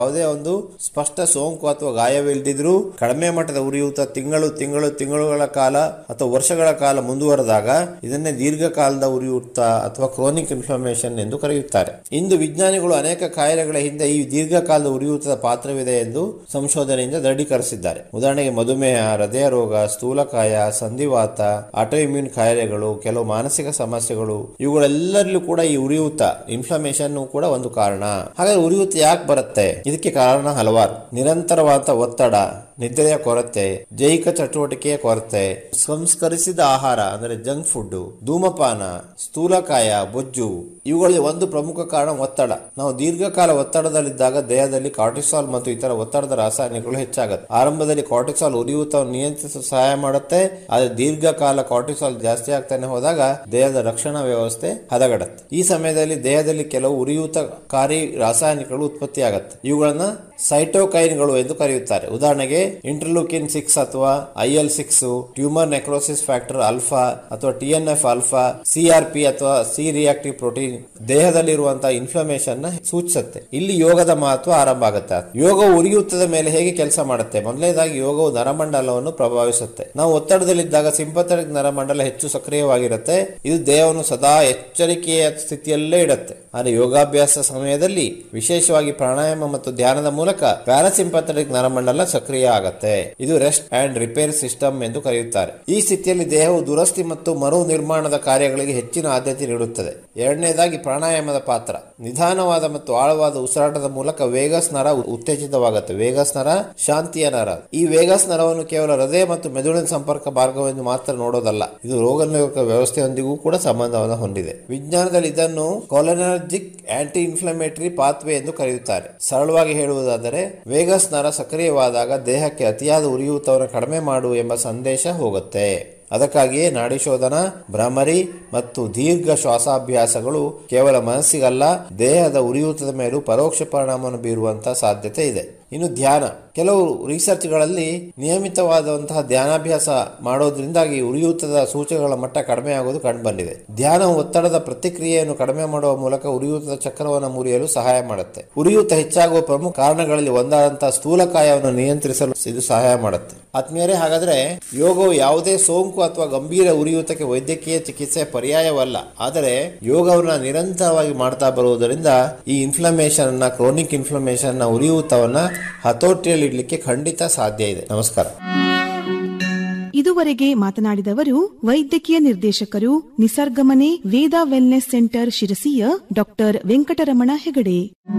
ಯಾವುದೇ ಒಂದು ಸ್ಪಷ್ಟ ಸೋಂಕು ಅಥವಾ ಗಾಯವಿಲ್ಲದಿದ್ರೂ ಕಡಿಮೆ ಮಟ್ಟದ ಉರಿಯೂತ ತಿಂಗಳು ತಿಂಗಳು ತಿಂಗಳುಗಳ ಕಾಲ ಅಥವಾ ವರ್ಷಗಳ ಕಾಲ ಮುಂದುವರೆದಾಗ ಇದನ್ನೇ ದೀರ್ಘಕಾಲದ ಉರಿಯೂತ ಅಥವಾ ಕ್ರೋನಿಕ್ ಇನ್ಫ್ಲಮೇಷನ್ ಎಂದು ಕರೆಯುತ್ತಾರೆ ಇಂದು ವಿಜ್ಞಾನಿಗಳು ಅನೇಕ ಕಾಯಿಲೆಗಳ ಹಿಂದೆ ಈ ದೀರ್ಘಕಾಲದ ಉರಿಯೂತದ ಪಾತ್ರವಿದೆ ಎಂದು ಸಂಶೋಧನೆಯಿಂದ ದೃಢೀಕರಿಸಿದ್ದಾರೆ ಉದಾಹರಣೆಗೆ ಮಧುಮೇಹ ಹೃದಯ ರೋಗ ಸ್ಥೂಲಕಾಯ ಸಂಧಿವಾತ ಆಟೋಇಮ್ಯೂನ್ ಕಾಯಿಲೆಗಳು ಕೆಲವು ಮಾನಸಿಕ ಸಮಸ್ಯೆಗಳು ಇವುಗಳೆಲ್ಲರಲ್ಲೂ ಕೂಡ ಈ ಉರಿಯೂತ ಇನ್ಫ್ಲಮೇಷನ್ ಕೂಡ ಒಂದು ಕಾರಣ ಹಾಗಾದ್ರೆ ಉರಿಯೂತ ಯಾಕೆ ಬರುತ್ತೆ ಇದಕ್ಕೆ ಕಾರಣ ಹಲವಾರು ನಿರಂತರವಾದ ಒತ್ತಡ ನಿದ್ರೆಯ ಕೊರತೆ ಜೈವಿಕ ಚಟುವಟಿಕೆಯ ಕೊರತೆ ಸಂಸ್ಕರಿಸಿದ ಆಹಾರ ಅಂದರೆ ಜಂಕ್ ಫುಡ್ ಧೂಮಪಾನ ಸ್ಥೂಲಕಾಯ ಬೊಜ್ಜು ಇವುಗಳಲ್ಲಿ ಒಂದು ಪ್ರಮುಖ ಕಾರಣ ಒತ್ತಡ ನಾವು ದೀರ್ಘಕಾಲ ಒತ್ತಡದಲ್ಲಿದ್ದಾಗ ದೇಹದಲ್ಲಿ ಕಾರ್ಟಿಸಾಲ್ ಮತ್ತು ಇತರ ಒತ್ತಡದ ರಾಸಾಯನಿಕಗಳು ಹೆಚ್ಚಾಗುತ್ತೆ ಆರಂಭದಲ್ಲಿ ಕಾರ್ಟಿಸಾಲ್ ಉರಿಯೂತವನ್ನು ನಿಯಂತ್ರಿಸಲು ಸಹಾಯ ಮಾಡುತ್ತೆ ಆದರೆ ದೀರ್ಘಕಾಲ ಕಾರ್ಟಿಸಾಲ್ ಜಾಸ್ತಿ ಆಗ್ತಾನೆ ಹೋದಾಗ ದೇಹದ ರಕ್ಷಣಾ ವ್ಯವಸ್ಥೆ ಹದಗಡುತ್ತೆ ಈ ಸಮಯದಲ್ಲಿ ದೇಹದಲ್ಲಿ ಕೆಲವು ಉರಿಯೂತಕಾರಿ ರಾಸಾಯನಿಕಗಳು ಉತ್ಪತ್ತಿಯಾಗತ್ತೆ ಇವುಗಳನ್ನ ಸೈಟೋಕೈನ್ಗಳು ಎಂದು ಕರೆಯುತ್ತಾರೆ ಉದಾಹರಣೆಗೆ ಇಂಟರ್ಲೂಕಿನ್ ಸಿಕ್ಸ್ ಅಥವಾ IL six tumour necrosis factor alpha ಅಥವಾ ಟಿಎನ್ಎಫ್ ಅಲ್ಫಾ ಸಿಆರ್ಪಿ ಅಥವಾ ಸಿ ರಿಯಾಕ್ಟಿವ್ ಪ್ರೋಟೀನ್ ದೇಹದಲ್ಲಿರುವಂತಹ ಇನ್ಫ್ಲಮೇಷನ್ ನ ಸೂಚಿಸುತ್ತೆ ಇಲ್ಲಿ ಯೋಗದ ಮಹತ್ವ ಆರಂಭ ಆಗುತ್ತೆ ಯೋಗ ಉರಿಯೂತದ ಮೇಲೆ ಹೇಗೆ ಕೆಲಸ ಮಾಡುತ್ತೆ ಮೊದಲನೇದಾಗಿ ಯೋಗವು ನರಮಂಡಲವನ್ನು ಪ್ರಭಾವಿಸುತ್ತೆ ನಾವು ಒತ್ತಡದಲ್ಲಿದ್ದಾಗ ಸಿಂಪಥೆಟಿಕ್ ನರಮಂಡಲ ಹೆಚ್ಚು ಸಕ್ರಿಯವಾಗಿರುತ್ತೆ ಇದು ದೇಹವನ್ನು ಸದಾ ಎಚ್ಚರಿಕೆಯ ಸ್ಥಿತಿಯಲ್ಲೇ ಇಡುತ್ತೆ ಆದರೆ ಯೋಗಾಭ್ಯಾಸ ಸಮಯದಲ್ಲಿ ವಿಶೇಷವಾಗಿ ಪ್ರಾಣಾಯಾಮ ಮತ್ತು ಧ್ಯಾನದ ಮೂಲಕ ಪ್ಯಾರಾಸಿಂಪಥೆಟಿಕ್ ನರಮಂಡಲ ಸಕ್ರಿಯ ಆಗತ್ತೆ ಇದು ರೆಸ್ಟ್ ಅಂಡ್ ರಿಪೇರ್ ಸಿಸ್ಟಮ್ ಎಂದು ಕರೆಯುತ್ತಾರೆ ಈ ಸ್ಥಿತಿಯಲ್ಲಿ ದೇಹವು ದುರಸ್ತಿ ಮತ್ತು ಮರು ನಿರ್ಮಾಣದ ಕಾರ್ಯಗಳಿಗೆ ಹೆಚ್ಚಿನ ಆದ್ಯತೆ ನೀಡುತ್ತದೆ ಎರಡನೇದಾಗಿ ಪ್ರಾಣಾಯಾಮದ ಪಾತ್ರ ನಿಧಾನವಾದ ಮತ್ತು ಆಳವಾದ ಉಸಿರಾಟದ ಮೂಲಕ ವೇಗಸ್ ನರ ಉತ್ತೇಜಿತವಾಗುತ್ತೆ ವೇಗಸ್ ನರ ಶಾಂತಿಯ ನರ ಈ ವೇಗಸ್ ನರವನ್ನು ಕೇವಲ ಹೃದಯ ಮತ್ತು ಮೆದುಳಿನ ಸಂಪರ್ಕ ಮಾರ್ಗವೆಂದು ಮಾತ್ರ ನೋಡೋದಲ್ಲ ಇದು ರೋಗ ನಿರೋಧಕ ವ್ಯವಸ್ಥೆಯೊಂದಿಗೂ ಕೂಡ ಸಂಬಂಧವನ್ನು ಹೊಂದಿದೆ ವಿಜ್ಞಾನದಲ್ಲಿ ಇದನ್ನು ಕೊಲೆನರ್ಜಿಕ್ ಆಂಟಿ ಇನ್ಫ್ಲಮೇಟರಿ ಪಾತ್ವೆ ಎಂದು ಕರೆಯುತ್ತಾರೆ ಸರಳವಾಗಿ ಹೇಳುವುದಾದರೆ ವೇಗಸ್ ನರ ಸಕ್ರಿಯವಾದಾಗ ದೇಹಕ್ಕೆ ಅತಿಯಾದ ಉರಿಯೂತವನ್ನು ಕಡಿಮೆ ಮಾಡು ಎಂಬ ಸಂದೇಶ ಹೋಗುತ್ತೆ ಅದಕ್ಕಾಗಿಯೇ ನಾಡಿಶೋಧನ ಭ್ರಮರಿ ಮತ್ತು ದೀರ್ಘ ಶ್ವಾಸಾಭ್ಯಾಸಗಳು ಕೇವಲ ಮನಸ್ಸಿಗಲ್ಲ ದೇಹದ ಉರಿಯೂತದ ಮೇಲೂ ಪರೋಕ್ಷ ಪರಿಣಾಮವನ್ನು ಬೀರುವಂತಹ ಸಾಧ್ಯತೆ ಇದೆ ಇನ್ನು ಧ್ಯಾನ ಕೆಲವು ರಿಸರ್ಚ್ಗಳಲ್ಲಿ ನಿಯಮಿತವಾದಂತಹ ಧ್ಯಾನಾಭ್ಯಾಸ ಮಾಡೋದ್ರಿಂದಾಗಿ ಉರಿಯೂತದ ಸೂಚಕಗಳ ಮಟ್ಟ ಕಡಿಮೆ ಆಗೋದು ಕಂಡುಬಂದಿದೆ ಧ್ಯಾನವು ಒತ್ತಡದ ಪ್ರತಿಕ್ರಿಯೆಯನ್ನು ಕಡಿಮೆ ಮಾಡುವ ಮೂಲಕ ಉರಿಯೂತದ ಚಕ್ರವನ್ನು ಮುರಿಯಲು ಸಹಾಯ ಮಾಡುತ್ತೆ ಉರಿಯೂತ ಹೆಚ್ಚಾಗುವ ಪ್ರಮುಖ ಕಾರಣಗಳಲ್ಲಿ ಒಂದಾದಂತಹ ಸ್ಥೂಲಕಾಯವನ್ನು ನಿಯಂತ್ರಿಸಲು ಇದು ಸಹಾಯ ಮಾಡುತ್ತೆ ಆತ್ಮೀಯರೇ ಹಾಗಾದ್ರೆ ಯೋಗವು ಯಾವುದೇ ಸೋಂಕು ಅಥವಾ ಗಂಭೀರ ಉರಿಯೂತಕ್ಕೆ ವೈದ್ಯಕೀಯ ಚಿಕಿತ್ಸೆ ಪರ್ಯಾಯವಲ್ಲ ಆದರೆ ಯೋಗವನ್ನ ನಿರಂತರವಾಗಿ ಮಾಡ್ತಾ ಬರುವುದರಿಂದ ಈ ಇನ್ಫ್ಲಮೇಷನ್ ನ ಕ್ರೋನಿಕ್ ಇನ್ಫ್ಲಮೇಷನ್ ನ ಉರಿಯೂತವನ್ನ ಹತೋಟಿಯಲ್ಲಿಡ್ಲಿಕ್ಕೆ ಖಂಡಿತ ಸಾಧ್ಯ ಇದೆ ನಮಸ್ಕಾರ ಇದುವರೆಗೆ ಮಾತನಾಡಿದವರು ವೈದ್ಯಕೀಯ ನಿರ್ದೇಶಕರು ನಿಸರ್ಗಮನೆ ವೇದ ವೆಲ್ನೆಸ್ ಸೆಂಟರ್ ಶಿರಸಿಯ ಡಾಕ್ಟರ್ ವೆಂಕಟರಮಣ ಹೆಗಡೆ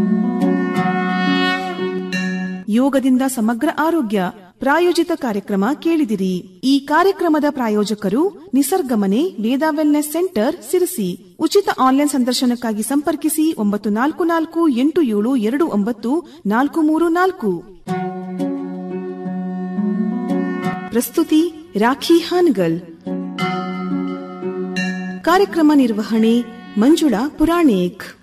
ಯೋಗದಿಂದ ಸಮಗ್ರ ಆರೋಗ್ಯ ಪ್ರಾಯೋಜಿತ ಕಾರ್ಯಕ್ರಮ ಕೇಳಿದಿರಿ ಈ ಕಾರ್ಯಕ್ರಮದ ಪ್ರಾಯೋಜಕರು ನಿಸರ್ಗಮನೆ ವೇದ ವೆಲ್ನೆಸ್ ಸೆಂಟರ್ ಸಿರಸಿ ಉಚಿತ ಆನ್ಲೈನ್ ಸಂದರ್ಶನಕ್ಕಾಗಿ ಸಂಪರ್ಕಿಸಿ ಒಂಬತ್ತು ನಾಲ್ಕು ನಾಲ್ಕು ಎಂಟು ಏಳು ಎರಡು ಒಂಬತ್ತು ನಾಲ್ಕು ಮೂರು ನಾಲ್ಕು ಪ್ರಸ್ತುತಿ ರಾಖಿ ಹಾನಗಲ್ ಕಾರ್ಯಕ್ರಮ ನಿರ್ವಹಣೆ ಮಂಜುಳಾ ಪುರಾಣಿಕ್